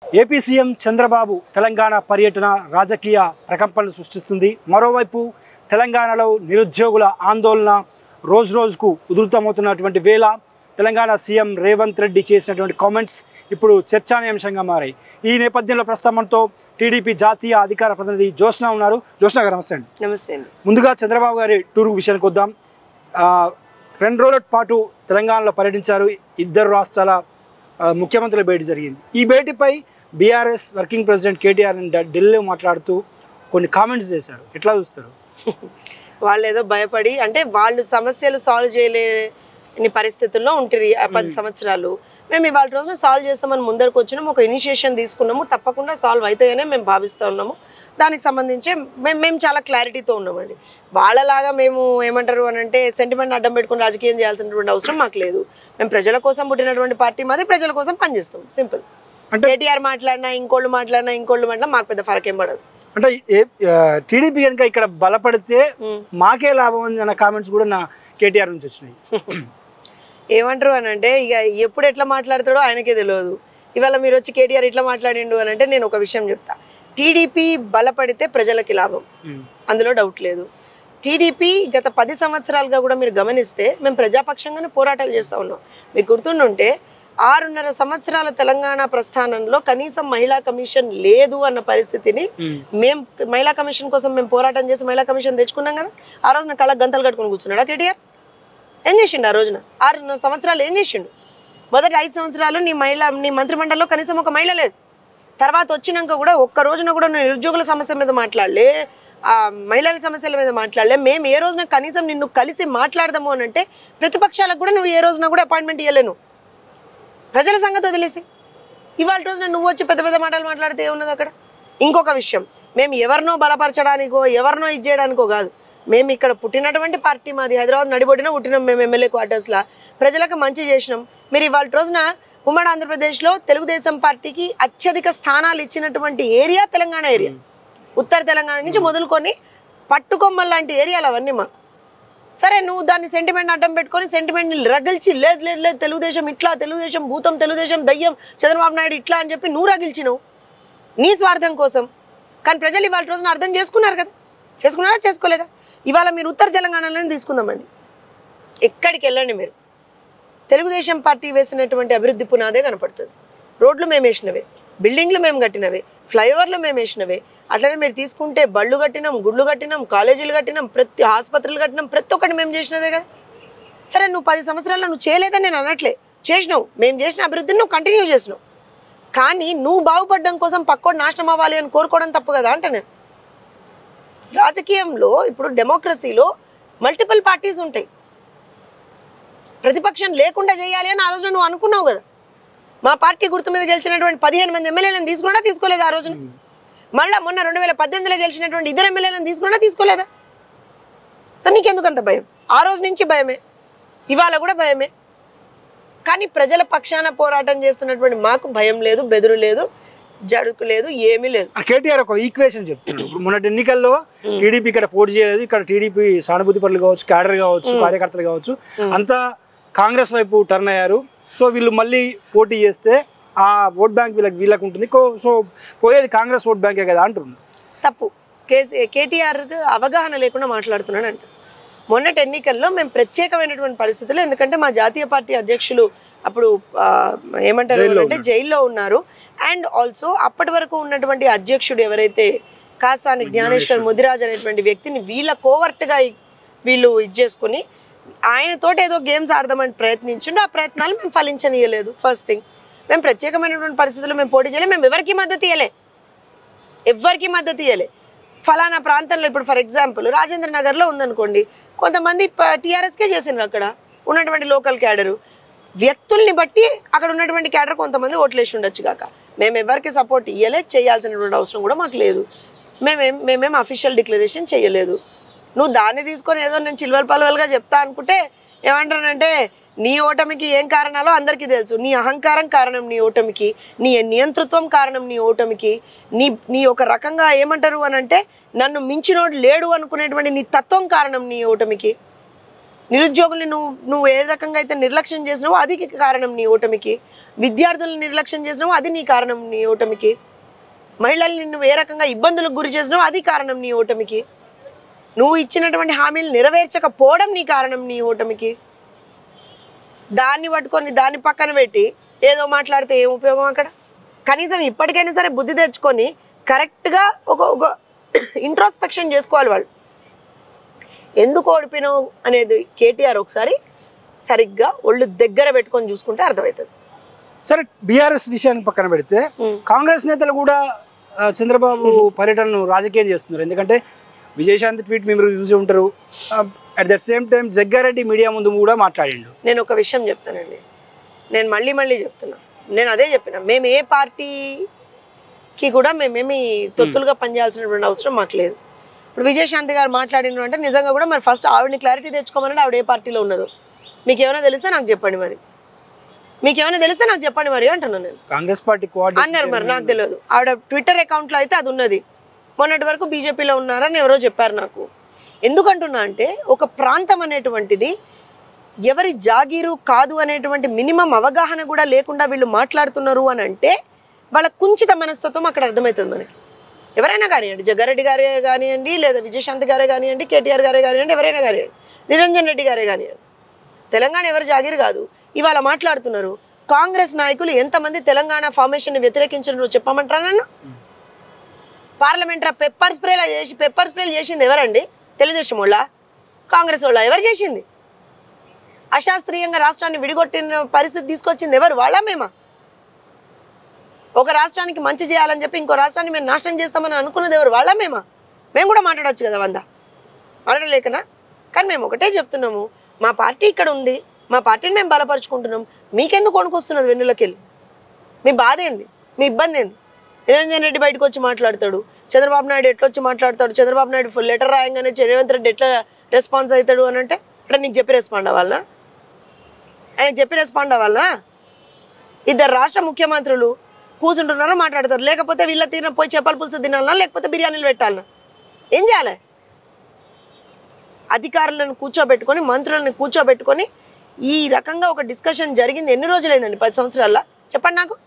AP CM Chandrababu Telangana పర్యటన రాజకీయ ప్రకంపనలు సృష్టిస్తుంది మరోవైపు తెలంగాణలో నిరుద్యోగుల ఆందోళన రోజు రోజుకు ఉధృతమవుతున్నటువంటి వేళ తెలంగాణ సీఎం రేవంత్ రెడ్డి చేసినటువంటి కామెంట్స్ ఇప్పుడు చర్చానీయాంశంగా మారాయి ఈ నేపథ్యంలో ప్రస్తుతం మనతో టీడీపీ జాతీయ అధికార ప్రతినిధి జ్యోత్స్న ఉన్నారు జ్యోత్స్న గారు నమస్తే అండి నమస్తే అండి ముందుగా చంద్రబాబు గారి టూర్ విషయానికి వద్దాం ఆ, రెండు రోజుల పాటు తెలంగాణలో పర్యటించారు ఇద్దరు రాష్ట్రాల ఆ, ముఖ్యమంత్రుల భేటీ జరిగింది ఈ భేటీపై బీఆర్ఎస్ వర్కింగ్ ప్రెసిడెంట్ కేటీఆర్ ఢిల్లీలో మాట్లాడుతూ కొన్ని కామెంట్స్ చేశారు ఎట్లా చూస్తారు వాళ్ళు ఏదో భయపడి అంటే వాళ్ళు సమస్యలు సాల్వ్ చేయలేని పరిస్థితుల్లో ఉంటుంది ఆ పది సంవత్సరాలు మేము ఇవాళ రోజున సాల్వ్ చేస్తామని ముందరకు వచ్చినాము ఒక ఇనిషియేషన్ తీసుకున్నాము తప్పకుండా సాల్వ్ అవుతాయనే మేము భావిస్తూ ఉన్నాము దానికి సంబంధించి మేము మేము చాలా క్లారిటీతో ఉన్నామండి వాళ్ళలాగా మేము ఏమంటారు అని అంటే సెంటిమెంట్ అడ్డం పెట్టుకుని రాజకీయం చేయాల్సినటువంటి అవసరం మాకు లేదు మేము ప్రజల కోసం పుట్టినటువంటి పార్టీ మాది ప్రజల కోసం పనిచేస్తాం సింపుల్ అంటే- కేటీఆర్ మాట్లాడినా ఇంకోళ్ళు మాట్లాడినా ఇంకోళ్ళు మాట్లాడినా మాకు పెద్ద ఫరక్ ఏం పడదు అంటే టీడీపీ కనుక ఇక్కడ బలపడితే ఉమ్. మాకే లాభం ఉంది అన్న కామెంట్స్ కూడా నా కేటీఆర్ నుంచి వచ్చినాయి ఏమంటారు అని అంటే ఇక ఎప్పుడు ఎట్లా మాట్లాడతాడో ఆయనకే తెలియదు ఇవాళ మీరు వచ్చి కేటీఆర్ ఇట్లా మాట్లాడిండు అని అంటే నేను ఒక విషయం చెప్తా టీడీపీ బలపడితే ప్రజలకి లాభం ఉమ్. అందులో డౌట్ లేదు టీడీపీ గత పది సంవత్సరాలుగా కూడా మీరు గమనిస్తే మేము ప్రజాపక్షంగానే పోరాటాలు చేస్తూ ఉన్నాం మీకు గుర్తుండుంటే ఆరున్నర సంవత్సరాల తెలంగాణ ప్రస్థానంలో కనీసం మహిళా కమిషన్ లేదు అన్న పరిస్థితిని ఉమ్. మేము మహిళా కమిషన్ కోసం మేము పోరాటం చేసి మహిళా కమిషన్ తెచ్చుకున్నాం కదా ఆ రోజున కళ్ళ గంతలు కట్టుకుని కూర్చున్నాడా కేటీఆర్ ఏం చేసిండు ఆ రోజున ఆరున్నర సంవత్సరాలు ఏం చేసిండు మొదటి ఐదు సంవత్సరాలు నీ మహిళ నీ మంత్రిమండలిలో కనీసం ఒక మహిళ లేదు తర్వాత వచ్చినాక కూడా ఒక్క రోజున కూడా నువ్వు నిరుద్యోగుల సమస్య మీద మాట్లాడలే ఆ మహిళల సమస్యల మీద మాట్లాడలే మేము ఏ రోజున కనీసం నిన్ను కలిసి మాట్లాడదాము అని అంటే ప్రతిపక్షాలకు కూడా నువ్వు ఏ రోజున కూడా అపాయింట్మెంట్ ఇవ్వలేను ప్రజల సంగతి వదిలేసి ఇవాళ రోజున నువ్వు వచ్చి పెద్ద పెద్ద మాటలు మాట్లాడితే ఏమున్నది అక్కడ ఇంకొక విషయం మేము ఎవరినో బలపరచడానికో ఎవరినో ఇది చేయడానికో కాదు మేము ఇక్కడ పుట్టినటువంటి పార్టీ మాది హైదరాబాద్ నడిబొడిన పుట్టినాం మేము ఎమ్మెల్యే క్వార్టర్స్లో ప్రజలకు మంచి చేసినాం మీరు ఇవాళ రోజున ఉమ్మడి ఆంధ్రప్రదేశ్లో తెలుగుదేశం పార్టీకి అత్యధిక స్థానాలు ఇచ్చినటువంటి ఏరియా తెలంగాణ ఏరియా ఉత్తర తెలంగాణ నుంచి మొదలుకొని పట్టుకొమ్మల్ లాంటి ఏరియాలు అవన్నీ మాకు సరే నువ్వు దాన్ని సెంటిమెంట్ అడ్డం పెట్టుకొని సెంటిమెంట్ రగిల్చి లేదు లేదు లేదు తెలుగుదేశం ఇట్లా తెలుగుదేశం భూతం తెలుగుదేశం దయ్యం చంద్రబాబు నాయుడు ఇట్లా అని చెప్పి నువ్వు రగిల్చినావు నీ స్వార్థం కోసం కానీ ప్రజలు ఇవాళ రోజున అర్థం చేసుకున్నారు కదా చేసుకున్నారా చేసుకోలేదా ఇవాళ మీరు ఉత్తర తెలంగాణలోనే తీసుకుందామండి ఎక్కడికి వెళ్ళండి మీరు తెలుగుదేశం పార్టీ వేసినటువంటి అభివృద్ధి పునాదే కనపడుతుంది రోడ్లు మేము వేసినవే బిల్డింగ్లు మేము కట్టినవే ఫ్లైఓవర్లు మేము వేసినవే అట్లనే మీరు తీసుకుంటే బళ్ళు కట్టినాం గుళ్ళు కట్టినాం కాలేజీలు కట్టినాం ప్రతి ఆసుపత్రులు కట్టినాం ప్రతి ఒక్కటి మేము చేసినదే కదా సరే నువ్వు పది సంవత్సరాల్లో నువ్వు చేయలేదని నేను అనట్లే చేసినావు మేము చేసిన అభివృద్ధిని నువ్వు కంటిన్యూ చేసినావు కానీ నువ్వు బాగుపడడం కోసం పక్కోడు నాశనం అవ్వాలి అని కోరుకోవడం తప్పు కదా అంట నేను రాజకీయంలో ఇప్పుడు డెమోక్రసీలో మల్టిపుల్ పార్టీస్ ఉంటాయి ప్రతిపక్షం లేకుండా చేయాలి అని ఆ రోజున నువ్వు అనుకున్నావు కదా మా పార్టీ గుర్తు మీద గెలిచినటువంటి పదిహేను మంది ఎమ్మెల్యేలను తీసుకున్నా తీసుకోలేదా ఆ రోజున మళ్ళా మొన్న రెండు వేల పద్దెనిమిదిలో గెలిచినటువంటి ఇద్దరు ఎమ్మెల్యేలను తీసుకున్నా తీసుకోలేదా సో నీకెందుకు అంత భయం ఆ రోజు నుంచి భయమే ఇవాళ కూడా భయమే కానీ ప్రజల పక్షాన పోరాటం చేస్తున్నటువంటి మాకు భయం లేదు బెదురు లేదు జడుకు లేదు ఏమీ లేదు ఆ కేటీఆర్ ఒక ఈక్వేషన్ చెప్తున్నాడు ఇప్పుడు మొన్నటి ఎన్నికల్లో టీడీపీ ఇక్కడ పోటీ చేయలేదు ఇక్కడ టీడీపీ సానుభూతి పరులు కావచ్చు క్యాడర్ కావచ్చు కార్యకర్తలు కావచ్చు అంతా కాంగ్రెస్ వైపు టర్న్ అయ్యారు సో వీళ్ళు మళ్ళీ పోటీ చేస్తే ఆ ఓట్ బ్యాంక్ వీళ్ళకి వీళ్ళకి ఉంటుంది కో- సో పోయేది కాంగ్రెస్ ఓట్ బ్యాంకే కదా అంటున్నారు తప్పు కేసీ కేటీఆర్ అవగాహన లేకుండా మాట్లాడుతున్నాడు అంట మొన్నటి ఎన్నికల్లో మేము ప్రత్యేకమైనటువంటి పరిస్థితులు ఎందుకంటే మా జాతీయ పార్టీ అధ్యక్షులు అప్పుడు ఆ, ఏమంటారు జైల్లో అంటే జైల్లో ఉన్నారు అండ్ ఆల్సో అప్పటి వరకు ఉన్నటువంటి అధ్యక్షుడు ఎవరైతే కాసాని జ్ఞానేశ్వర్ ముదిరాజ్ అనేటువంటి వ్యక్తిని వీళ్ళ కోవర్ట్గా వీళ్ళు ఇది చేసుకుని ఆయనతోటి ఏదో గేమ్స్ ఆడదామని ప్రయత్నించిండు ఆ ప్రయత్నాలు మేము ఫలించనీయలేదు ఫస్ట్ థింగ్ మేము ప్రత్యేకమైనటువంటి పరిస్థితుల్లో మేము పోటీ చేయలే మేము ఎవరికి మద్దతు ఇవ్వలే ఎవ్వరికి మద్దతు ఇవ్వలే ఫలానా ప్రాంతంలో ఇప్పుడు ఫర్ ఎగ్జాంపుల్ రాజేంద్ర నగర్లో ఉందనుకోండి కొంతమంది టీఆర్ఎస్కే చేసినారు అక్కడ ఉన్నటువంటి లోకల్ క్యాడరు వ్యక్తుల్ని బట్టి అక్కడ ఉన్నటువంటి క్యాడర్ కొంతమంది ఓట్లేసి ఉండొచ్చు కాక మేము ఎవరికి సపోర్ట్ ఇవ్వలే చేయాల్సినటువంటి అవసరం కూడా మాకు లేదు మేమేం మేమేం అఫీషియల్ డిక్లరేషన్ చేయలేదు నువ్వు దాన్ని తీసుకొని ఏదో నేను చిల్వల్ పలువలుగా చెప్తా అనుకుంటే ఏమంటానంటే నీ ఓటమికి ఏం కారణాలో అందరికీ తెలుసు నీ అహంకారం కారణం నీ ఓటమికి నీ నియంతృత్వం కారణం నీ ఓటమికి నీ నీ ఒక రకంగా ఏమంటారు అని అంటే నన్ను మించినోడు లేడు అనుకునేటువంటి నీ తత్వం కారణం నీ ఓటమికి నిరుద్యోగుల్ని నువ్వు నువ్వు ఏ రకంగా అయితే నిర్లక్ష్యం చేసినావో అది కారణం నీ ఓటమికి విద్యార్థులను నిర్లక్ష్యం చేసినావు అది నీ కారణం నీ ఓటమికి మహిళల్ని నువ్వు ఏ రకంగా ఇబ్బందులకు గురి చేసినావు అది కారణం నీ ఓటమికి నువ్వు ఇచ్చినటువంటి హామీలు నెరవేర్చకపోవడం నీ కారణం నీ ఓటమికి దాన్ని పట్టుకొని దాన్ని పక్కన పెట్టి ఏదో మాట్లాడితే ఏం ఉపయోగం అక్కడ కనీసం ఇప్పటికైనా సరే బుద్ధి తెచ్చుకొని కరెక్ట్గా ఒక ఒక ఇంట్రోస్పెక్షన్ చేసుకోవాలి వాళ్ళు ఎందుకు ఓడిపోయినావు అనేది కేటీఆర్ ఒకసారి సరిగ్గా ఒళ్ళు దగ్గర పెట్టుకొని చూసుకుంటే అర్థమవుతుంది సరే బీఆర్ఎస్ విషయాన్ని పక్కన పెడితే ఉమ్. కాంగ్రెస్ నేతలు కూడా ఆ, చంద్రబాబు పర్యటనను రాజకీయం చేస్తున్నారు ఎందుకంటే విజయశాంతి ట్వీట్ మీరు చూసి ఉంటారు at that same time Jaggareddy media ముందు కూడా మాట్లాడిండు నేను ఒక విషయం చెప్తానండి నేను మళ్ళీ మళ్ళీ చెప్తున్నా నేను అదే చెప్పిన మేము ఏ పార్టీకి కూడా మేమేమి తొత్తులుగా పనిచేయాల్సినటువంటి అవసరం మాకు లేదు ఇప్పుడు విజయశాంతి గారు మాట్లాడిన అంటే నిజంగా కూడా మరి ఫస్ట్ ఆవిడని క్లారిటీ తెచ్చుకోమని ఆవిడ ఏ పార్టీలో ఉన్నదో మీకు ఏమైనా తెలిస్తే నాకు చెప్పండి మరి మీకు ఏమైనా తెలిస్తే నాకు చెప్పండి మరి అంటున్నాను నేను కాంగ్రెస్ పార్టీ అన్నారు మరి నాకు తెలియదు ఆవిడ ట్విట్టర్ అకౌంట్లో అయితే అది ఉన్నది మొన్నటి వరకు బీజేపీలో ఉన్నారని ఎవరో చెప్పారు నాకు ఎందుకంటున్నా అంటే ఒక ప్రాంతం అనేటువంటిది ఎవరి జాగీరు కాదు అనేటువంటి మినిమం అవగాహన కూడా లేకుండా వీళ్ళు మాట్లాడుతున్నారు అని అంటే వాళ్ళ కుంచిత మనస్తత్వం అక్కడ అర్థమవుతుంది మనకి ఎవరైనా కానివ్వండి జగ్గారెడ్డి గారే కానివ్వండి లేదా విజయశాంతి గారే కానివ్వండి కేటీఆర్ గారే కానివ్వండి ఎవరైనా కానివ్వండి నిరంజన్ రెడ్డి గారే కానివ్వండి తెలంగాణ ఎవరు జాగీరు కాదు ఇవాళ మాట్లాడుతున్నారు కాంగ్రెస్ నాయకులు ఎంతమంది తెలంగాణ ఫార్మేషన్ వ్యతిరేకించారో చెప్పమంటారా నన్ను పార్లమెంట్ పెప్పర్ స్ప్రేలా చేసి పెప్పర్ స్ప్రే చేసింది ఎవరండి తెలుగుదేశం వాళ్ళ కాంగ్రెస్ వాళ్ళ ఎవరు చేసింది అశాస్త్రీయంగా రాష్ట్రాన్ని విడిగొట్టిన పరిస్థితి తీసుకొచ్చింది ఎవరు వాళ్ళ మేమా ఒక రాష్ట్రానికి మంచి చేయాలని చెప్పి ఇంకో రాష్ట్రాన్ని మేము నాశనం చేస్తామని అనుకున్నది ఎవరు వాళ్ళ మేమా మేము కూడా మాట్లాడొచ్చు కదా వంద మాట్లాడలేకనా కానీ మేము ఒకటే చెప్తున్నాము మా పార్టీ ఇక్కడ ఉంది మా పార్టీని మేము బలపరుచుకుంటున్నాం మీకెందుకు కొనుకొస్తున్నది వెన్నులకెళ్ళి మీ బాధ ఏంది మీ ఇబ్బంది ఏంది నిరంజన్ రెడ్డి బయటకు వచ్చి మాట్లాడతాడు చంద్రబాబు నాయుడు ఎట్లా వచ్చి మాట్లాడతాడు చంద్రబాబు నాయుడు ఫుల్ లెటర్ రాయంగానే రేవంత్ రెడ్డి ఎట్లా రెస్పాన్స్ అవుతాడు అని అంటే అంటే నీకు చెప్పి రెస్పాండ్ అవ్వాలనా ఆయన చెప్పి రెస్పాండ్ అవ్వాలనా ఇద్దరు రాష్ట్ర ముఖ్యమంత్రులు కూర్చుంటున్నారో మాట్లాడతారు లేకపోతే వీళ్ళ తిన పోయి చెప్పాల పులుసు తినాలనా లేకపోతే బిర్యానీలు పెట్టాలనా ఏం చేయాలి అధికారులను కూర్చోబెట్టుకొని మంత్రులను కూర్చోబెట్టుకొని ఈ రకంగా ఒక డిస్కషన్ జరిగింది ఎన్ని రోజులైందండి పది సంవత్సరాల చెప్పండి నాకు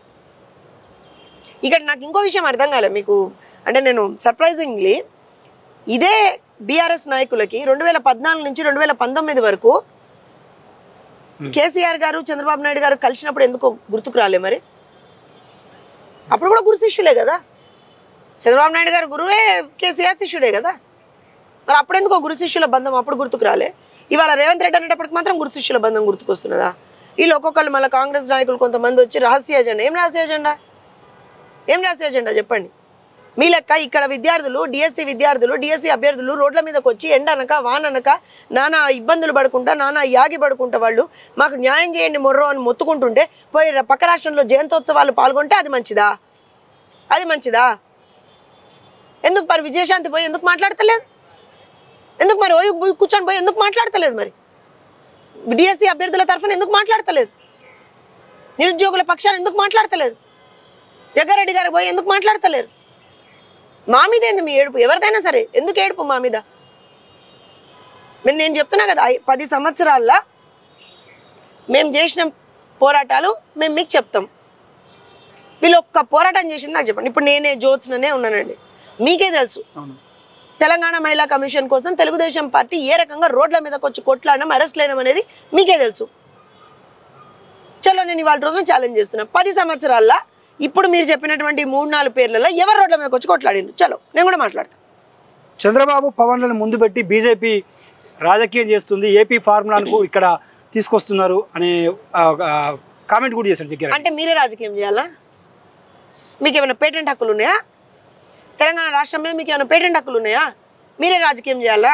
ఇక్కడ నాకు ఇంకో విషయం అర్థం కాలే మీకు అంటే నేను సర్ప్రైజింగ్లీ ఇదే బీఆర్ఎస్ నాయకులకి రెండు వేల పద్నాలుగు నుంచి రెండు వేల పంతొమ్మిది వరకు కేసీఆర్ గారు చంద్రబాబు నాయుడు గారు కలిసినప్పుడు ఎందుకో గుర్తుకు రాలే మరి అప్పుడు కూడా గురు శిష్యులే కదా చంద్రబాబు నాయుడు గారు గురువే కేసీఆర్ శిష్యుడే కదా మరి అప్పుడు ఎందుకో గురు శిష్యుల బంధం అప్పుడు గుర్తుకు రాలే ఇవాళ రేవంత్ రెడ్డి అనేటప్పటికి మాత్రం గురు శిష్యుల బంధం గుర్తుకొస్తున్నదా వీళ్ళు ఒక్కొక్కళ్ళు మళ్ళీ కాంగ్రెస్ నాయకులు కొంతమంది వచ్చి రహస్య ఎజెండా ఏం రహస్య ఎజెండా ఏం రహస్య ఎజెండా చెప్పండి మీ లెక్క ఇక్కడ విద్యార్థులు డిఎస్సి విద్యార్థులు డిఎస్సి అభ్యర్థులు రోడ్ల మీదకి వచ్చి ఎండనక వాననక నానా ఇబ్బందులు పడుకుంటా నానా యాగి పడుకుంటా వాళ్ళు మాకు న్యాయం చేయండి మొర్రో అని మొత్తుకుంటుంటే పోయి ర- పక్క రాష్ట్రంలో జయంతోత్సవాలు పాల్గొంటే అది మంచిదా అది మంచిదా ఎందుకు మరి విజయశాంతి పోయి ఎందుకు మాట్లాడతలేదు ఎందుకు మరి ఓయ్ పోయి కూర్చొని పోయి ఎందుకు మాట్లాడతలేదు మరి డిఎస్సి అభ్యర్థుల తరఫున ఎందుకు మాట్లాడతలేదు నిరుద్యోగుల పక్షాన ఎందుకు మాట్లాడతలేదు జగ్గారెడ్డి గారు పోయి ఎందుకు మాట్లాడతలేరు మా మీద ఏంది మీ ఏడుపు ఎవరిదైనా సరే ఎందుకు ఏడుపు మా మీద మరి నేను చెప్తున్నా కదా ఐ- పది సంవత్సరాల్లో మేము చేసిన పోరాటాలు మేము మీకు చెప్తాం వీళ్ళు ఒక్క పోరాటం చేసింది నాకు చెప్పండి ఇప్పుడు నేనే జ్యోత్స్ననే ఉన్నానండి మీకే తెలుసు అవును తెలంగాణ మహిళా కమిషన్ కోసం తెలుగుదేశం పార్టీ ఏ రకంగా రోడ్ల మీదకి వచ్చి కొట్లాడడం అరెస్ట్ లేయడం అనేది మీకే తెలుసు చలో నేను ఇవాళ రోజున ఛాలెంజ్ చేస్తున్నా పది సంవత్సరాల్లో ఇప్పుడు మీరు చెప్పినటువంటి మూడు నాలుగు పేర్లలో ఎవరు రోడ్ల మీదకి వచ్చి కొట్లాడిండు చలో నేను కూడా మాట్లాడతాను చంద్రబాబు పవన్లను ముందు పెట్టి బీజేపీ రాజకీయం చేస్తుంది ఏపీ ఫార్ములాను ఇక్కడ తీసుకొస్తున్నారు అనే కామెంట్ కూడా చేశాడు జగ్గారెడ్డి అంటే మీరే రాజకీయం చేయాలా మీకు ఏమైనా పేటెంట్ హక్కులు ఉన్నాయా తెలంగాణ రాష్ట్రం మీద మీకు ఏమైనా పేటెంట్ హక్కులు ఉన్నాయా మీరే రాజకీయం చేయాలా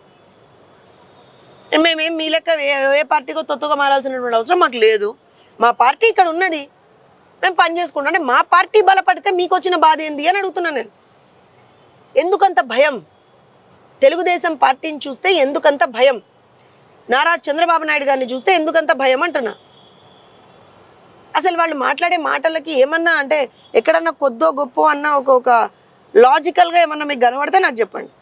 మేమేం మీ లెక్క ఏ ఏ పార్టీకో తొత్తుగా మారాల్సినటువంటి అవసరం మాకు లేదు మా పార్టీ ఇక్కడ ఉన్నది మేము పని చేసుకుంటాం అంటే మా పార్టీ బలపడితే మీకు వచ్చిన బాధ ఏంది అని అడుగుతున్నాను నేను ఎందుకంత భయం తెలుగుదేశం పార్టీని చూస్తే ఎందుకంత భయం నారా చంద్రబాబు నాయుడు గారిని చూస్తే ఎందుకంత భయం అంటున్నా అసలు వాళ్ళు మాట్లాడే మాటలకి ఏమన్నా అంటే ఎక్కడన్నా కొద్దో గొప్ప అన్న ఒక ఒక లాజికల్గా ఏమన్నా మీకు కనబడితే నాకు చెప్పండి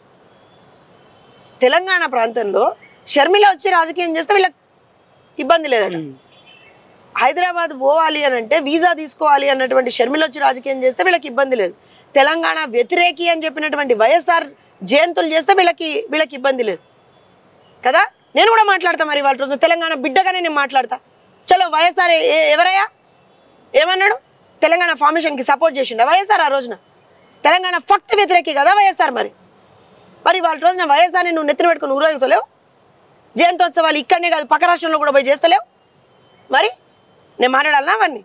తెలంగాణ ప్రాంతంలో షర్మిల వచ్చి రాజకీయం చేస్తే వీళ్ళకి ఇబ్బంది లేదట ఉమ్. హైదరాబాద్ పోవాలి అని అంటే వీసా తీసుకోవాలి అన్నటువంటి షర్మిల వచ్చి రాజకీయం చేస్తే వీళ్ళకి ఇబ్బంది లేదు తెలంగాణ వ్యతిరేకి అని చెప్పినటువంటి వైఎస్ఆర్ జయంతులు చేస్తే వీళ్ళకి వీళ్ళకి ఇబ్బంది లేదు కదా నేను కూడా మాట్లాడతా మరి వాళ్ళ రోజు తెలంగాణ బిడ్డగానే నేను మాట్లాడతా చలో వైఎస్ఆర్ ఏ- ఏ- ఎవరయ్యా ఏమన్నాడు తెలంగాణ ఫార్మేషన్కి సపోర్ట్ చేసిండ వైఎస్ఆర్ ఆ రోజున తెలంగాణ ఫక్త్ వ్యతిరేకి కదా వైఎస్ఆర్ మరి మరి వాళ్ళ రోజున వైఎస్ఆర్ని నువ్వు నెత్తిన పెట్టుకుని ఊరేగుతలేవు జయంతోత్సవాలు ఇక్కడనే కాదు పక్క రాష్ట్రంలో కూడా పోయి చేస్తలేవు మరి నేను మాట్లాడాలనా అవన్నీ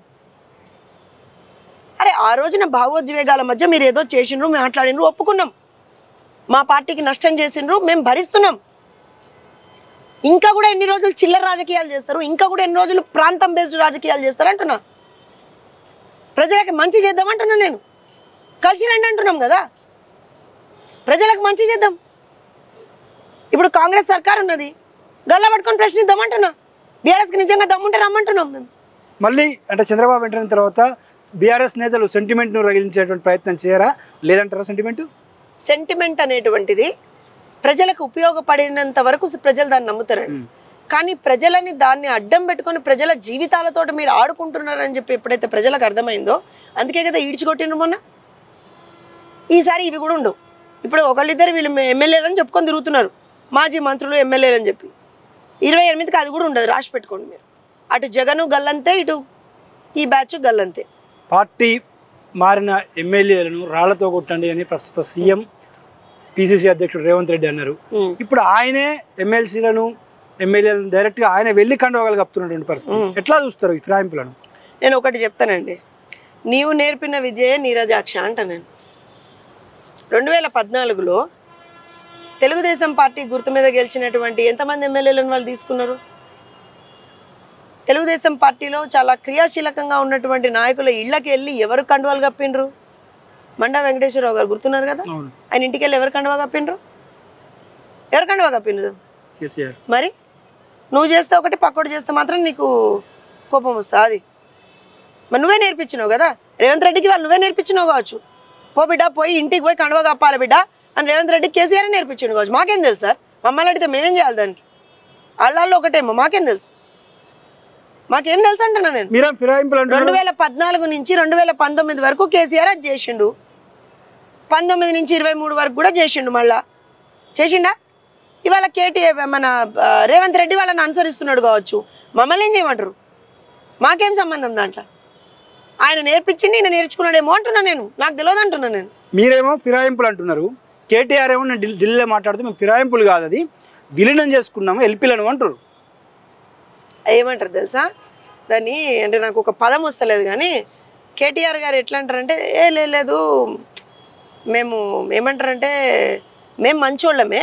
అరే ఆ రోజున భావోద్వేగాల మధ్య మీరు ఏదో చేసిండ్రు మాట్లాడినరు ఒప్పుకున్నాం మా పార్టీకి నష్టం చేసిండ్రు మేము భరిస్తున్నాం ఇంకా కూడా ఎన్ని రోజులు చిల్లర రాజకీయాలు చేస్తారు ఇంకా కూడా ఎన్ని రోజులు ప్రాంతం బేస్డ్ రాజకీయాలు చేస్తారు అంటున్నా ప్రజలకు మంచి చేద్దామంటున్నా నేను కలిసి రండి అంటున్నాం కదా ప్రజలకు మంచి చేద్దాం ఇప్పుడు కాంగ్రెస్ సర్కార్ ఉన్నది గల్లా పట్టుకొని ప్రశ్నిద్దామంటున్నా బీఆర్ఎస్కి నిజంగా దమ్ముంటే రమ్మంటున్నాం మేము మళ్ళీ అంటే చంద్రబాబు ఎంటర్ అయిన తర్వాత బీఆర్ఎస్ నేతలు సెంటిమెంట్ను రగిలించేటువంటి ప్రయత్నం చేయరా లేదంటారా సెంటిమెంట్ సెంటిమెంట్ అనేటువంటిది ప్రజలకు ఉపయోగపడినంత వరకు ప్రజలు దాన్ని నమ్ముతారండి కానీ ప్రజలని దాన్ని అడ్డం పెట్టుకొని ప్రజల జీవితాలతో మీరు ఆడుకుంటున్నారని చెప్పి ఎప్పుడైతే ప్రజలకు అర్థమైందో అందుకే కదా ఈడ్చికొట్టిండ్రు మొన్న ఈసారి ఇవి కూడా ఉండవు ఇప్పుడు ఒకళ్ళిద్దరు వీళ్ళు ఎమ్మెల్యేలు అని చెప్పుకొని తిరుగుతున్నారు మాజీ మంత్రులు ఎమ్మెల్యేలు అని చెప్పి ఇరవై ఎనిమిదికి అది కూడా ఉండదు రాసి పెట్టుకోండి మీరు అటు జగను గల్లంతే ఇటు ఈ బ్యాచ్ గల్లంతే పార్టీ మారిన ఎమ్మెల్యేలను రాళ్లతో కొట్టండి అని ప్రస్తుత సీఎం పిసిసి అధ్యక్షుడు రేవంత్ రెడ్డి అన్నారు ఉమ్. ఇప్పుడు ఆయనే ఎమ్మెల్సీలను ఎమ్మెల్యేలను డైరెక్ట్గా ఆయన వెళ్ళి కండువగలు కప్పుతున్నటువంటి పరిస్థితి ఎట్లా చూస్తారు ఈ ఫిరాయింపులను నేను ఒకటి చెప్తానండి నీవు నేర్పిన విజయే నీరజాక్ష అంట నేను రెండు వేల పద్నాలుగులో తెలుగుదేశం పార్టీ గుర్తు మీద గెలిచినటువంటి ఎంతమంది ఎమ్మెల్యేలను వాళ్ళు తీసుకున్నారు తెలుగుదేశం పార్టీలో చాలా క్రియాశీలకంగా ఉన్నటువంటి నాయకుల ఇళ్ళకి వెళ్ళి ఎవరు కండువాలు కప్పిండ్రు మండా వెంకటేశ్వరరావు గారు గుర్తున్నారు కదా అవును ఆయన ఇంటికి వెళ్ళి ఎవరు కండువా కప్పిండ్రు ఎవరు కండువా కప్పిండ్రు కేసీఆర్ మరి నువ్వు చేస్తే ఒకటి పక్కోడు చేస్తే మాత్రం నీకు కోపం వస్తుంది మరి నువ్వే నేర్పించినావు కదా రేవంత్ రెడ్డికి వాళ్ళు నువ్వే నేర్పించినావు కావచ్చు పో బిడ్డ పోయి ఇంటికి పోయి కండువ కప్పాలి బిడ్డ అని రేవంత్ రెడ్డికి కేసీఆర్ నేర్పించిండు కావచ్చు మాకేం తెలుసు సార్ మమ్మల్ని అడిగితే మేమేం చేయాలి దానికి వాళ్ళల్లో ఒకటేమో మాకేం తెలుసు మాకేం తెలుసు అంటున్నా నేను మీరేం ఫిరాయింపులు రెండు అంటున్నారు వేల పద్నాలుగు నుంచి రెండు వేల పంతొమ్మిది వరకు కేసీఆర్ అది చేసిండు పంతొమ్మిది నుంచి ఇరవై మూడు వరకు కూడా చేసిండు మళ్ళా చేసిండా ఇవాళ కేటీఆర్ మన ఆ, రేవంత్ రెడ్డి వాళ్ళని అనుసరిస్తున్నాడు కావచ్చు మమ్మల్ని ఏం చేయమంటారు మాకేం సంబంధం దాంట్లో ఆయన నేర్పించింది ఈయన నేర్చుకున్నాడేమో అంటున్నా నేను నాకు తెలియదు అంటున్నా నేను మీరేమో ఫిరాయింపులు అంటున్నారు కేటీఆర్ ఏమో నేను ఢిల్లీ- ఢిల్లీలో మాట్లాడుతూ మేము ఫిరాయింపులు కాదు అది విలీనం చేసుకున్నాము ఎల్పీలను అంటారు ఏమంటారు తెలుసా దాన్ని అంటే నాకు ఒక పదం వస్తలేదు కానీ కేటీఆర్ గారు ఎట్లా అంటారంటే ఏ లే- లేదు మేము ఏమంటారంటే మేము మంచోళ్ళమే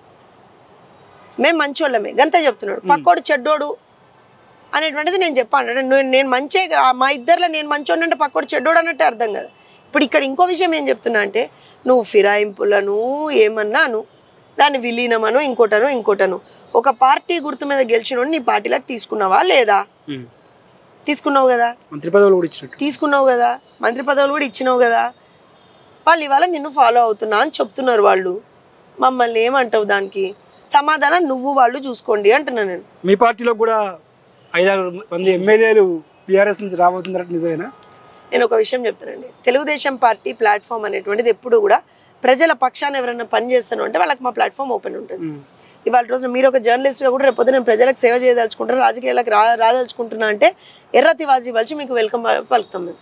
మేము మంచోళ్ళమే గంతే చెప్తున్నాడు పక్కోడు చెడ్డోడు అనేటువంటిది నేను చెప్పాను అంటే నువ్వు- నేను మంచే గా- మా ఇద్దరిలో నేను మంచోడు అంటే పక్కోడు చెడ్డోడు అన్నట్టే అర్థం కదా ఇప్పుడు ఇక్కడ ఇంకో విషయం ఏం చెప్తున్నా అంటే నువ్వు ఫిరాయింపులను ఏమన్నాను దాన్ని విలీనమను ఇంకోటను ఇంకోటను ఒక పార్టీ గుర్తు మీద గెలిచినోడు నీ పార్టీలోకి తీసుకున్నావా లేదా ఉమ్. తీసుకున్నావు కదా మంత్రి పదవులు కూడా ఇచ్చినట్టు తీసుకున్నావు కదా మంత్రి పదవులు కూడా ఇచ్చినావు కదా వాళ్ళు ఇవాళ నిన్ను ఫాలో అవుతున్నా అని చెప్తున్నారు వాళ్ళు మమ్మల్ని ఏమంటావు దానికి సమాధానం నువ్వు వాళ్ళు చూసుకోండి అంటున్నా నేను మీ పార్టీలో కూడా ఐదారు మంది ఎమ్మెల్యేలు బీఆర్ఎస్ నుంచి రాబోతుందట నిజమేనా నేను ఒక విషయం చెప్తానండి తెలుగుదేశం పార్టీ ప్లాట్ఫామ్ అనేటువంటిది ఎప్పుడు కూడా ప్రజల పక్షాన ఎవరైనా పని చేస్తాను అంటే వాళ్ళకి మా ప్లాట్ఫామ్ ఓపెన్ ఉంటుంది ఉమ్. ఇవాళ రోజున మీరు ఒక జర్నలిస్ట్గా కూడా రేపు పొద్దున నేను ప్రజలకు సేవ చేయదలుచుకుంటాను రాజకీయాలకు రా రాదలుచుకుంటున్నా అంటే ఎర్ర తివాజీ పలిచి మీకు వెల్కమ్ పలుకుతాం మేము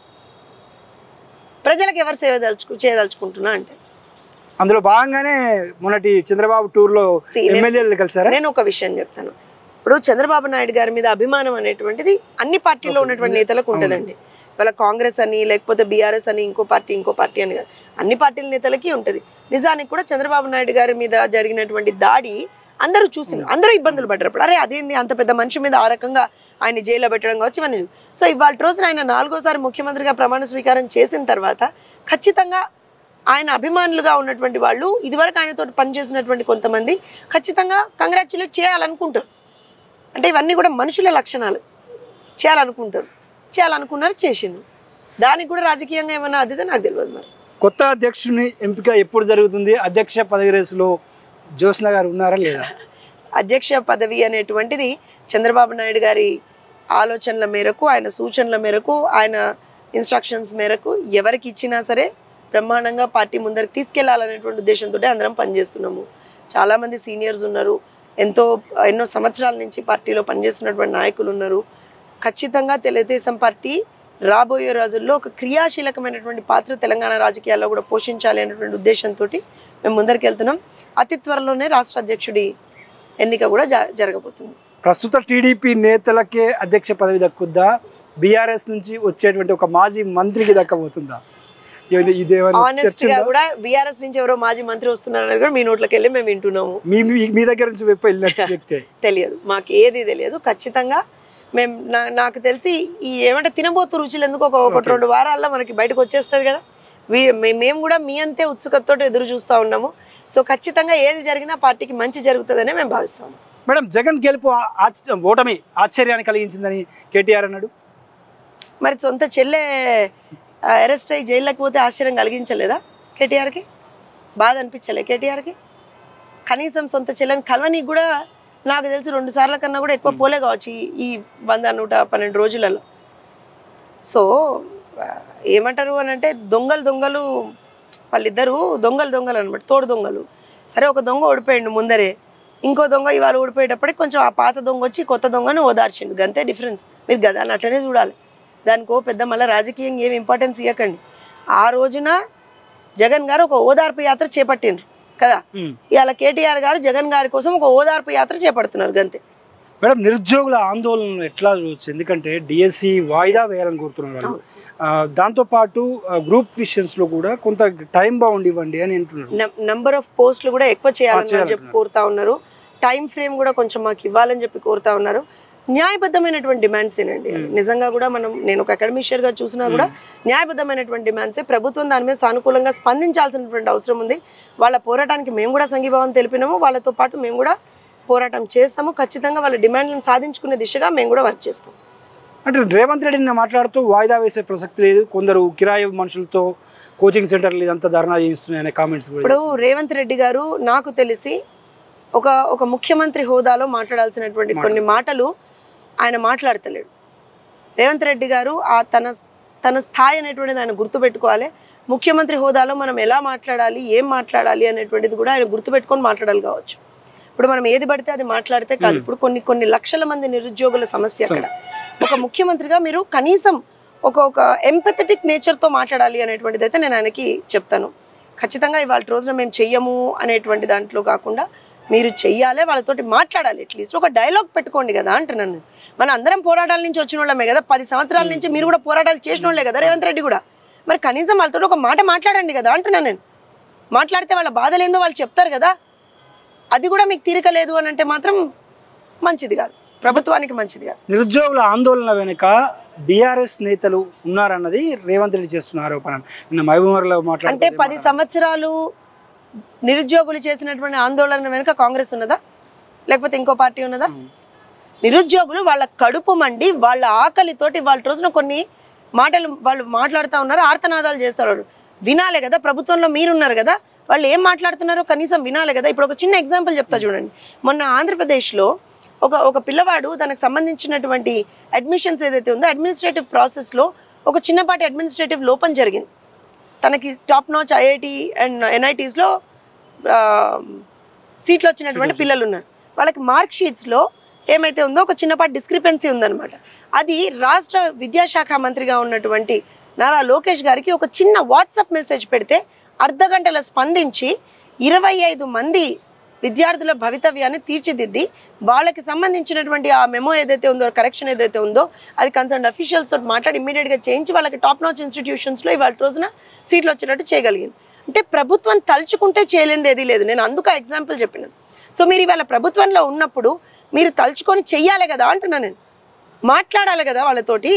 ప్రజలకు ఎవరు సేవ దలుచుకు చేయదలుచుకుంటున్నా అంటే అందులో భాగంగానే మొన్నటి చంద్రబాబు టూర్లో See, నేను- ఎమ్మెల్యేలు కలిసారా నేను ఒక విషయం చెప్తాను ఇప్పుడు చంద్రబాబు నాయుడు గారి మీద అభిమానం అనేటువంటిది అన్ని పార్టీల్లో ఉన్నటువంటి నేతలకు ఉంటుందండి వాళ్ళ కాంగ్రెస్ అని లేకపోతే బీఆర్ఎస్ అని ఇంకో పార్టీ ఇంకో పార్టీ అని కాదు. అన్ని పార్టీల నేతలకి ఉంటుంది నిజానికి కూడా చంద్రబాబు నాయుడు గారి మీద జరిగినటువంటి దాడి అందరూ చూసి అందరూ ఇబ్బందులు పడ్డారు అప్పుడు అరే అదేంది అంత పెద్ద మనిషి మీద ఆ రకంగా ఆయన జైల్లో పెట్టడం కావచ్చు ఇవన్నీ సో ఇవాళ రోజున ఆయన నాలుగోసారి ముఖ్యమంత్రిగా ప్రమాణ స్వీకారం చేసిన తర్వాత ఖచ్చితంగా ఆయన అభిమానులుగా ఉన్నటువంటి వాళ్ళు ఇదివరకు ఆయనతో పనిచేసినటువంటి కొంతమంది ఖచ్చితంగా కంగ్రాచులేట్ చేయాలనుకుంటారు అంటే ఇవన్నీ కూడా మనుషుల లక్షణాలు చేయాలనుకుంటారు చేయాలనుకున్నారు చేసిండ్రు దానికి కూడా రాజకీయంగా ఏమన్నా అదితే నాకు తెలియదు మరి కొత్త అధ్యక్షుని ఎంపిక ఎప్పుడు జరుగుతుంది అధ్యక్ష పదవి రేసులో జ్యోత్స్న గారు ఉన్నారా లేదా అధ్యక్ష పదవి అనేటువంటిది చంద్రబాబు నాయుడు గారి ఆలోచనల మేరకు ఆయన సూచనల మేరకు ఆయన ఇన్స్ట్రక్షన్స్ మేరకు ఎవరికి ఇచ్చినా సరే బ్రహ్మాండంగా పార్టీ ముందరికి తీసుకెళ్లాలనేటువంటి ఉద్దేశంతో అందరం పనిచేస్తున్నాము చాలామంది సీనియర్స్ ఉన్నారు ఎంతో ఎన్నో సంవత్సరాల నుంచి పార్టీలో పనిచేస్తున్నటువంటి నాయకులు ఉన్నారు ఖచ్చితంగా తెలుగుదేశం పార్టీ రాబోయే రోజుల్లో ఒక క్రియాశీలకమైనటువంటి పాత్ర తెలంగాణ రాజకీయాల్లో కూడా పోషించాలి అనేటువంటి ఉద్దేశంతో మేము ముందరికి వెళ్తున్నాం అతి త్వరలోనే రాష్ట్ర అధ్యక్షుడి ఎన్నిక కూడా జ- జరగబోతుంది ప్రస్తుత టీడీపీ నేతలకే అధ్యక్ష పదవి దక్కుద్దా బీఆర్ఎస్ నుంచి వచ్చేటువంటి ఒక మాజీ మంత్రికి దక్కబోతుందా ఇది- ఇదేమైనా ఆనెస్ట్ చర్చ గా ఉందా? కూడా బీఆర్ఎస్ నుంచి ఎవరో మాజీ మంత్రి వస్తున్నారని కూడా మీ నోట్లోకి వెళ్ళి మేము వింటున్నాము మీ మీ- మీ దగ్గర నుంచి వెప్ప వెళ్ళిన వ్యక్తి తెలియదు మాకు ఏది తెలియదు ఖచ్చితంగా మేము నా- నాకు తెలిసి ఈ ఏమంటే తినబోతు రుచులు ఎందుకు ఒక ఒకటి Okay. రెండు వారాల్లో మనకి బయటకు వచ్చేస్తుంది కదా వీ- మే- మేము కూడా మీ అంతే ఉత్సుకతతో ఎదురు చూస్తూ ఉన్నాము సో ఖచ్చితంగా ఏది జరిగినా పార్టీకి మంచి జరుగుతుందనే మేము భావిస్తాము మేడం జగన్ గెలుపు ఆ- ఆశ్చ- ఓటమి ఆశ్చర్యాన్ని కలిగించిందని కేటీఆర్ అన్నాడు మరి సొంత చెల్లె అరెస్ట్ అయ్యి జైల్లోకి పోతే ఆశ్చర్యం కలిగించలేదా కేటీఆర్కి బాధ అనిపించలే కేటీఆర్కి కనీసం సొంత చెల్లెని కలవనీకి కూడా నాకు తెలిసి రెండు సార్ల కన్నా కూడా ఎక్కువ పోలే కావచ్చు ఈ- ఈ వంద నూట పన్నెండు రోజులలో సో ఆ, ఏమంటారు అని అంటే దొంగలు దొంగలు వాళ్ళిద్దరూ దొంగలు దొంగలు అనమాట తోడు దొంగలు సరే ఒక దొంగ ఓడిపోయిండు ముందరే ఇంకో దొంగ ఇవాళ ఓడిపోయేటప్పటికి కొంచెం ఆ పాత దొంగ వచ్చి కొత్త దొంగను ఓదార్చిండు గంతే డిఫరెన్స్ మీరు గదాన్ని అట్లనే చూడాలి దానికో పెద్ద మళ్ళీ రాజకీయంగా ఏమి ఇంపార్టెన్స్ ఇవ్వకండి ఆ రోజున జగన్ గారు ఒక ఓదార్పు యాత్ర చేపట్టిండ్రు కదా ఉమ్. ఇవాళ కేటీఆర్ గారు జగన్ గారి కోసం ఒక ఓదార్పు యాత్ర చేపడుతున్నారు గంతే మేడం నిరుద్యోగుల ఆందోళనలు ఎట్లా చూడొచ్చు ఎందుకంటే డిఎస్సి వాయిదా వేయాలని కోరుతున్నారు వాళ్ళు ఆ, దాంతోపాటు ఆ, గ్రూప్ విషయన్స్ లో కూడా కొంత టైం బాగుండి ఇవ్వండి అని అంటున్నారు నంబర్ ఆఫ్ పోస్టులు కూడా ఎక్కువ చేయాలని చెప్పి చేయాలంటున్నారు. కోరుతా ఉన్నారు టైం ఫ్రేమ్ కూడా కొంచెం మాకు ఇవ్వాలని చెప్పి కోరుతా ఉన్నారు న్యాయబద్ధమైనటువంటి డిమాండ్స్ ఏనండి Hmm. నిజంగా కూడా మనం నేను ఒక అకాడమిషియర్ గా చూసినా కూడా న్యాయబద్ధమైనటువంటి డిమాండ్సే ప్రభుత్వం దాని మీద సానుకూలంగా స్పందించాల్సినటువంటి అవసరం ఉంది వాళ్ళ పోరాటానికి మేము కూడా సంఘీభావం తెలిపినాము వాళ్ళతో పాటు మేము కూడా పోరాటం చేస్తాము ఖచ్చితంగా వాళ్ళ డిమాండ్లను సాధించుకునే దిశగా మేము కూడా వర్క్ చేస్తాం అంటే రేవంత్ రెడ్డి నిన్న మాట్లాడుతూ వాయిదా వేసే ప్రసక్తి లేదు కొందరు కిరాయి మనుషులతో కోచింగ్ సెంటర్లు ఇదంతా ధర్నా చేయిస్తున్నాయనే కామెంట్స్ ఇప్పుడు రేవంత్ రెడ్డి గారు నాకు తెలిసి ఒక ఒక ముఖ్యమంత్రి హోదాలో మాట్లాడాల్సినటువంటి కొన్ని మాటలు ఆయన మాట్లాడతలేడు రేవంత్ రెడ్డి గారు ఆ తన తన స్థాయి అనేటువంటిది ఆయన గుర్తుపెట్టుకోవాలి ముఖ్యమంత్రి హోదాలో మనం ఎలా మాట్లాడాలి ఏం మాట్లాడాలి అనేటువంటిది కూడా ఆయన గుర్తుపెట్టుకొని మాట్లాడాలి కావచ్చు ఇప్పుడు మనం ఏది పడితే అది మాట్లాడితే కాదు ఇప్పుడు కొన్ని కొన్ని లక్షల మంది నిరుద్యోగుల సమస్య అక్కడ ఒక ముఖ్యమంత్రిగా మీరు కనీసం ఒక ఒక ఎంపథెటిక్ నేచర్తో మాట్లాడాలి అనేటువంటిది అయితే నేను ఆయనకి చెప్తాను ఖచ్చితంగా ఇవాళ రోజున మేము చెయ్యము అనేటువంటి దాంట్లో కాకుండా మీరు చెయ్యాలి వాళ్ళతోటి మాట్లాడాలి అట్లీస్ట్ ఒక డైలాగ్ పెట్టుకోండి కదా అంటున్నాను నేను. మన అందరం పోరాటాల నుంచి వచ్చిన వాళ్ళమే కదా పది సంవత్సరాల నుంచి మీరు కూడా పోరాటాలు చేసిన వాళ్ళే కదా రేవంత్ రెడ్డి కూడా మరి కనీసం వాళ్ళతో ఒక మాట మాట్లాడండి కదా అంటున్నాను నేను మాట్లాడితే వాళ్ళ బాధలు ఏందో వాళ్ళు చెప్తారు కదా అది కూడా మీకు తీరిక లేదు అని అంటే మాత్రం మంచిది కాదు ప్రభుత్వానికి మంచిది కాదు నిరుద్యోగుల ఆందోళన వెనుక బీఆర్ఎస్ నేతలు ఉన్నారన్నది రేవంత్ రెడ్డి చేస్తున్న ఆరోపణ నిన్న మహబూబ్నగర్లో అంటే మాట్లాడితే పది సంవత్సరాలు నిరుద్యోగులు చేసినటువంటి ఆందోళన వెనుక కాంగ్రెస్ ఉన్నదా లేకపోతే ఇంకో పార్టీ ఉన్నదా నిరుద్యోగులు వాళ్ళ కడుపు మండి వాళ్ళ ఆకలితోటి వాళ్ళ రోజున కొన్ని మాటలు వాళ్ళు మాట్లాడుతూ ఉన్నారు ఆర్తనాదాలు చేస్తారు వినాలే కదా ప్రభుత్వంలో మీరున్నారు కదా వాళ్ళు ఏం మాట్లాడుతున్నారో కనీసం వినాలే కదా ఇప్పుడు ఒక చిన్న ఎగ్జాంపుల్ చెప్తా చూడండి మొన్న ఆంధ్రప్రదేశ్లో ఒక ఒక పిల్లవాడు తనకు సంబంధించినటువంటి అడ్మిషన్స్ ఏదైతే ఉందో అడ్మినిస్ట్రేటివ్ ప్రాసెస్లో ఒక చిన్నపాటి అడ్మినిస్ట్రేటివ్ లోపం జరిగింది తనకి టాప్ నాచ్ ఐఐటి అండ్ ఎన్ఐటీస్లో సీట్లు వచ్చినటువంటి పిల్లలు ఉన్నారు వాళ్ళకి మార్క్ షీట్స్లో ఏమైతే ఉందో ఒక చిన్నపాటి డిస్క్రిపెన్సీ ఉందన్నమాట అది రాష్ట్ర విద్యాశాఖ మంత్రిగా ఉన్నటువంటి నారా లోకేష్ గారికి ఒక చిన్న వాట్సాప్ మెసేజ్ పెడితే అర్ధ గంటలో స్పందించి ఇరవై ఐదు మంది విద్యార్థుల భవితవ్యాన్ని తీర్చిదిద్ది వాళ్ళకి సంబంధించినటువంటి ఆ మెమో ఏదైతే ఉందో కరెక్షన్ ఏదైతే ఉందో అది కన్సర్న్ అఫీషియల్స్ తోటి మాట్లాడి ఇమీడియట్ గా చేయించి వాళ్ళకి టాప్ నాచ్ ఇన్స్టిట్యూషన్స్ లో ఇవాళ రోజున సీట్లు వచ్చేటట్టు చేయగలిగింది అంటే ప్రభుత్వం తలుచుకుంటే చేయలేనిది ఏదీ లేదు నేను అందుకు ఎగ్జాంపుల్ చెప్పినాను సో మీరు ఇవాళ ప్రభుత్వంలో ఉన్నప్పుడు మీరు తలుచుకొని చెయ్యాలి కదా అంటున్నాను నేను మాట్లాడాలి కదా వాళ్ళతోటి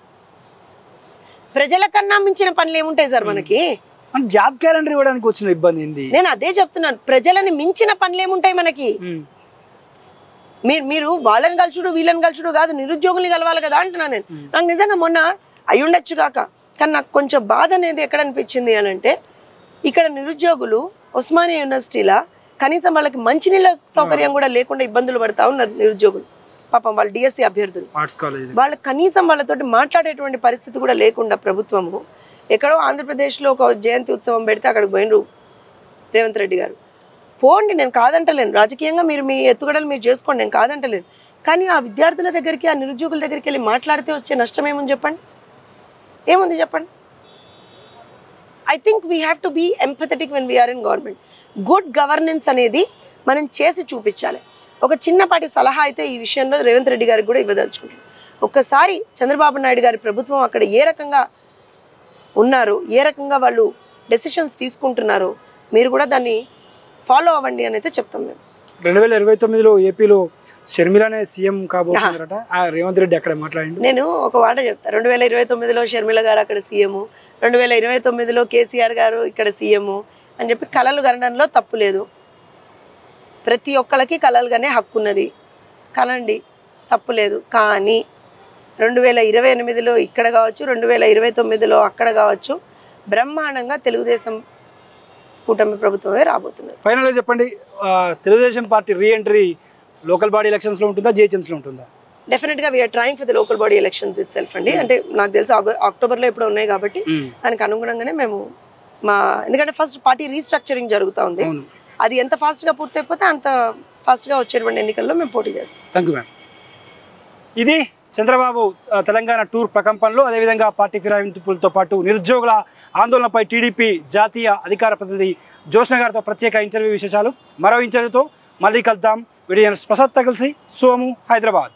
ప్రజల కన్నా మించిన పనులు ఏముంటాయి సార్ మనకి అంటే జాబ్ క్యాలెండర్ ఇవ్వడానికి వచ్చిన ఇబ్బంది ఏంది నేను అదే చెప్తున్నాను ప్రజలని మించిన పనులు ఏముంటాయి మనకి ఉమ్. మీరు మీరు వాళ్ళని కలుచుడు వీళ్ళని కలుచుడు కాదు నిరుద్యోగుల్ని కలవాలి కదా అంటున్నాను నేను నాకు నిజంగా మొన్న అయి ఉండొచ్చు కాక కానీ నాకు కొంచెం బాధ అనేది ఎక్కడ అనిపించింది అని అంటే ఇక్కడ నిరుద్యోగులు ఉస్మానియా యూనివర్సిటీలా కనీసం వాళ్ళకి మంచినీళ్ళ సౌకర్యం కూడా లేకుండా ఇబ్బందులు పడతా ఉన్నారు నిరుద్యోగులు పాపం వాళ్ళు డిఎస్సి అభ్యర్థులు ఆర్ట్స్ కాలేజ్ వాళ్ళ కనీసం వాళ్ళతోటి మాట్లాడేటువంటి పరిస్థితి కూడా లేకుండా ప్రభుత్వము ఎక్కడో ఆంధ్రప్రదేశ్లో ఒక జయంతి ఉత్సవం పెడితే అక్కడికి పోయినరు రేవంత్ రెడ్డి గారు పోండి నేను కాదంటలేను రాజకీయంగా మీరు మీ ఎత్తుగడలు మీరు చేసుకోండి నేను కాదంటలేను కానీ ఆ విద్యార్థుల దగ్గరికి ఆ నిరుద్యోగుల దగ్గరికి వెళ్ళి మాట్లాడితే వచ్చే నష్టం ఏముంది చెప్పండి ఏముంది చెప్పండి I think we have to be empathetic when we are in government good governance అనేది మనం చేసి చూపించాలి ఒక చిన్నపాటి సలహా అయితే ఈ విషయంలో రేవంత్ రెడ్డి గారికి కూడా ఇవ్వదలుచుకుంటున్నాను ఒక్కసారి చంద్రబాబు నాయుడు గారి ప్రభుత్వం అక్కడ ఏ రకంగా ఉన్నారు ఏ రకంగా వాళ్ళు డెసిషన్స్ తీసుకుంటున్నారో మీరు కూడా దాన్ని ఫాలో అవ్వండి అని అయితే చెప్తాం మేము రెండు వేల ఇరవై తొమ్మిదిలో ఏపీలో షర్మిలనే సీఎం కాబోతున్నారట ఆ రేవంత్ రెడ్డి అక్కడ మాట్లాడిండు నేను ఒక మాట చెప్తా రెండు వేల ఇరవై తొమ్మిదిలో షర్మిల గారు అక్కడ సీఎం రెండు వేల ఇరవై తొమ్మిదిలో కేసీఆర్ గారు ఇక్కడ సీఎం అని చెప్పి కళలు కనడంలో తప్పు లేదు ప్రతి ఒక్కళ్ళకి కళలుగానే హక్కు ఉన్నది కనండి తప్పు లేదు కానీ రెండు వేల ఇరవై ఎనిమిదిలో ఇక్కడ కావచ్చు రెండు వేల ఇరవై తొమ్మిదిలో అక్కడ కావచ్చు బ్రహ్మాండంగా తెలుగుదేశం కూటమి ప్రభుత్వమే రాబోతున్నది ఫైనల్గా చెప్పండి ఆ, Telugu Desam party reentry local body ఎలక్షన్స్లో ఉంటుందా జిహెచ్ఎంసీలో ఉంటుందా డెఫినెట్గా we are trying for the local body elections itself అండి అంటే నాకు తెలిసి ఆగ- అక్టోబర్లో ఎప్పుడో ఉన్నాయి కాబట్టి దానికి అనుగుణంగానే మేము మా ఎందుకంటే ఫస్ట్ పార్టీ రీస్ట్రక్చరింగ్ జరుగుతూ ఉంది అవును అది ఎంత ఫాస్ట్గా పూర్తయిపోతే అంత ఫాస్ట్గా వచ్చేటువంటి ఎన్నికల్లో మేము పోటీ చేస్తాం థ్యాంక్ యూ మ్యామ్ ఇది చంద్రబాబు ఆ, తెలంగాణ టూర్ ప్రకంపనలో అదేవిధంగా పార్టీ ఫిరాయింపులతో పాటు నిరుద్యోగుల ఆందోళనపై టీడీపీ జాతీయ అధికార ప్రతినిధి జోష్న గారితో ప్రత్యేక ఇంటర్వ్యూ విశేషాలు మరో ఇంటర్వ్యూతో మళ్ళీ కలుద్దాం వీడియో ప్రసాద్ కలిసి సోము హైదరాబాద్